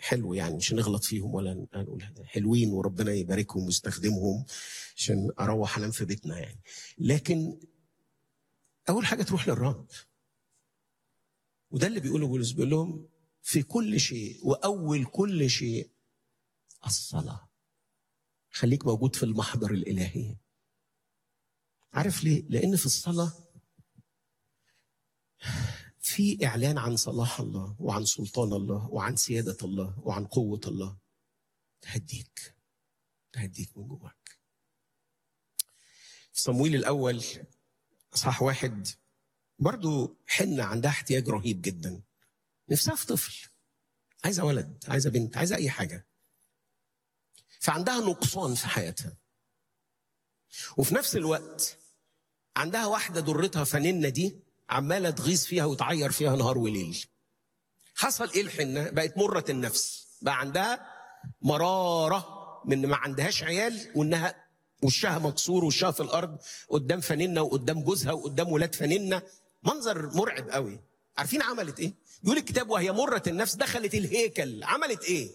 حلو يعني مش هنغلط فيهم ولا نقول هذا حلوين وربنا يباركهم ويستخدمهم عشان اروح انام في بيتنا يعني لكن اول حاجه تروح للرب وده اللي بيقوله بولس بيقول لهم في كل شيء واول كل شيء الصلاه خليك موجود في المحضر الالهي عارف ليه لان في الصلاه في اعلان عن صلاح الله وعن سلطان الله وعن سياده الله وعن قوه الله تهديك تهديك من جواك في صمويل الاول اصحاح واحد برضو حنة عندها احتياج رهيب جدا نفسها في طفل عايزة ولد عايزة بنت عايزة أي حاجة فعندها نقصان في حياتها وفي نفس الوقت عندها واحدة ضرتها فننة دي عمالة تغيظ فيها وتعير فيها نهار وليل حصل ايه الحنة بقت مرة النفس بقى عندها مرارة من ما عندهاش عيال وانها وشها مكسور وشها في الارض قدام فننة وقدام جوزها وقدام ولاد فننة منظر مرعب قوي عارفين عملت ايه يقول الكتاب وهي مرة النفس دخلت الهيكل عملت ايه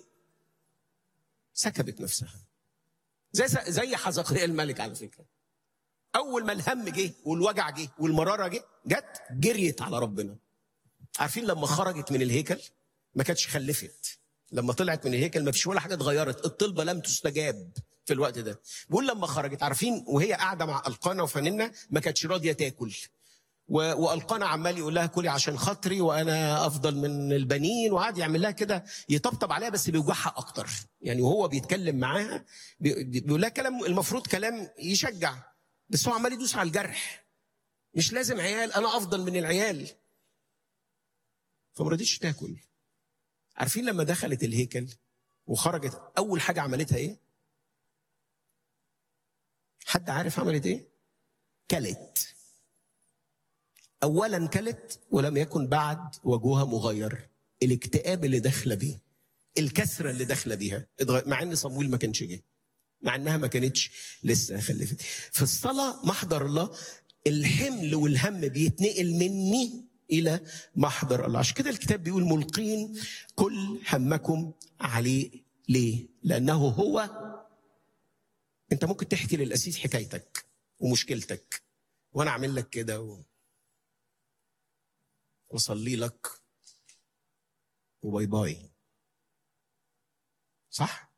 سكبت نفسها زي زي حزقيا الملك على فكره اول ما الهم جه والوجع جه والمراره جه جت جريت على ربنا عارفين لما خرجت من الهيكل ما كانتش خلفت لما طلعت من الهيكل ما فيش ولا حاجه اتغيرت الطلبه لم تستجاب في الوقت ده بيقول لما خرجت عارفين وهي قاعده مع القانا وفننة ما كانتش راضيه تاكل والقانا عمال يقول لها كلي عشان خاطري وانا افضل من البنين وقعد يعمل لها كده يطبطب عليها بس بيوجعها اكتر يعني وهو بيتكلم معاها بيقول لها كلام المفروض كلام يشجع بس هو عمال يدوس على الجرح مش لازم عيال انا افضل من العيال فما رضيتش تاكل عارفين لما دخلت الهيكل وخرجت اول حاجه عملتها ايه حد عارف عملت ايه كلت اولا كلت ولم يكن بعد وجهها مغير الاكتئاب اللي داخله بيه الكسره اللي داخله بيها مع ان صمويل ما كانش جه مع انها ما كانتش لسه خلفت في الصلاه محضر الله الحمل والهم بيتنقل مني الى محضر الله عشان كده الكتاب بيقول ملقين كل همكم عليه ليه لانه هو انت ممكن تحكي للاسيس حكايتك ومشكلتك وانا اعمل لك كده و... واصلي لك وباي باي صح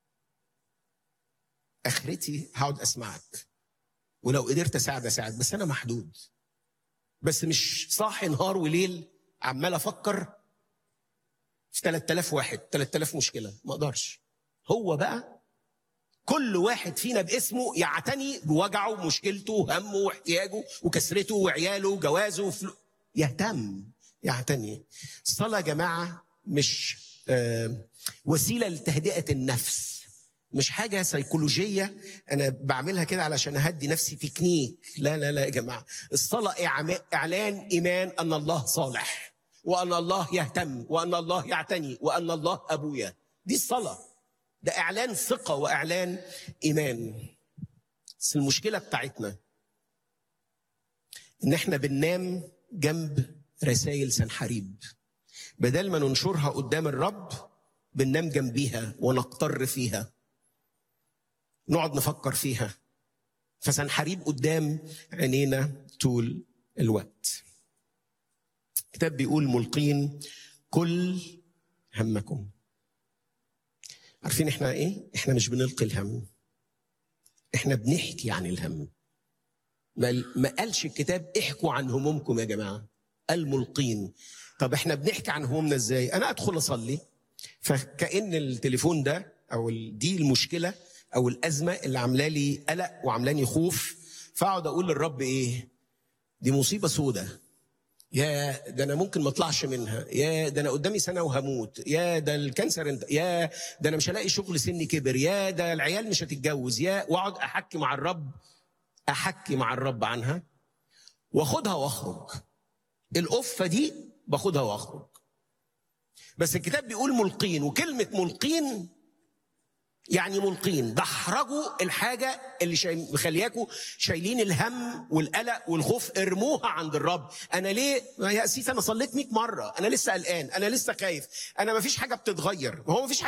اخرتي هقعد اسمعك ولو قدرت اساعد اساعد بس انا محدود بس مش صاحي نهار وليل عمال افكر في 3000 واحد 3000 مشكله ما اقدرش هو بقى كل واحد فينا باسمه يعتني بوجعه ومشكلته وهمه واحتياجه وكسرته وعياله وجوازه وفلو... يهتم يعتني الصلاة يا جماعة مش وسيلة لتهدئة النفس مش حاجة سيكولوجية أنا بعملها كده علشان أهدي نفسي تكنيك لا لا لا يا جماعة الصلاة إعلان إيمان أن الله صالح وأن الله يهتم وأن الله يعتني وأن الله أبويا دي الصلاة ده إعلان ثقة وإعلان إيمان بس المشكلة بتاعتنا إن إحنا بننام جنب رسائل سنحريب بدل ما ننشرها قدام الرب بننام جنبيها ونقتر فيها نقعد نفكر فيها فسنحريب قدام عينينا طول الوقت الكتاب بيقول ملقين كل همكم عارفين احنا ايه احنا مش بنلقي الهم احنا بنحكي عن الهم ما قالش الكتاب احكوا عن همومكم يا جماعه الملقين طب احنا بنحكي عن همومنا ازاي انا ادخل اصلي فكأن التليفون ده او دي المشكله او الازمه اللي عامله لي قلق وعاملاني خوف فاقعد اقول للرب ايه دي مصيبه سودة يا ده انا ممكن ما اطلعش منها يا ده انا قدامي سنه وهموت يا ده الكانسر انت يا ده انا مش هلاقي شغل سني كبر يا ده العيال مش هتتجوز يا واقعد احكي مع الرب احكي مع الرب عنها واخدها واخرج القفه دي باخدها واخرج بس الكتاب بيقول ملقين وكلمه ملقين يعني ملقين دحرجوا الحاجة اللي شاي... مخلياكوا شايلين الهم والقلق والخوف ارموها عند الرب أنا ليه يا أسيس أنا صليت 100 مرة أنا لسه قلقان أنا لسه خايف أنا ما فيش حاجة بتتغير هو ما فيش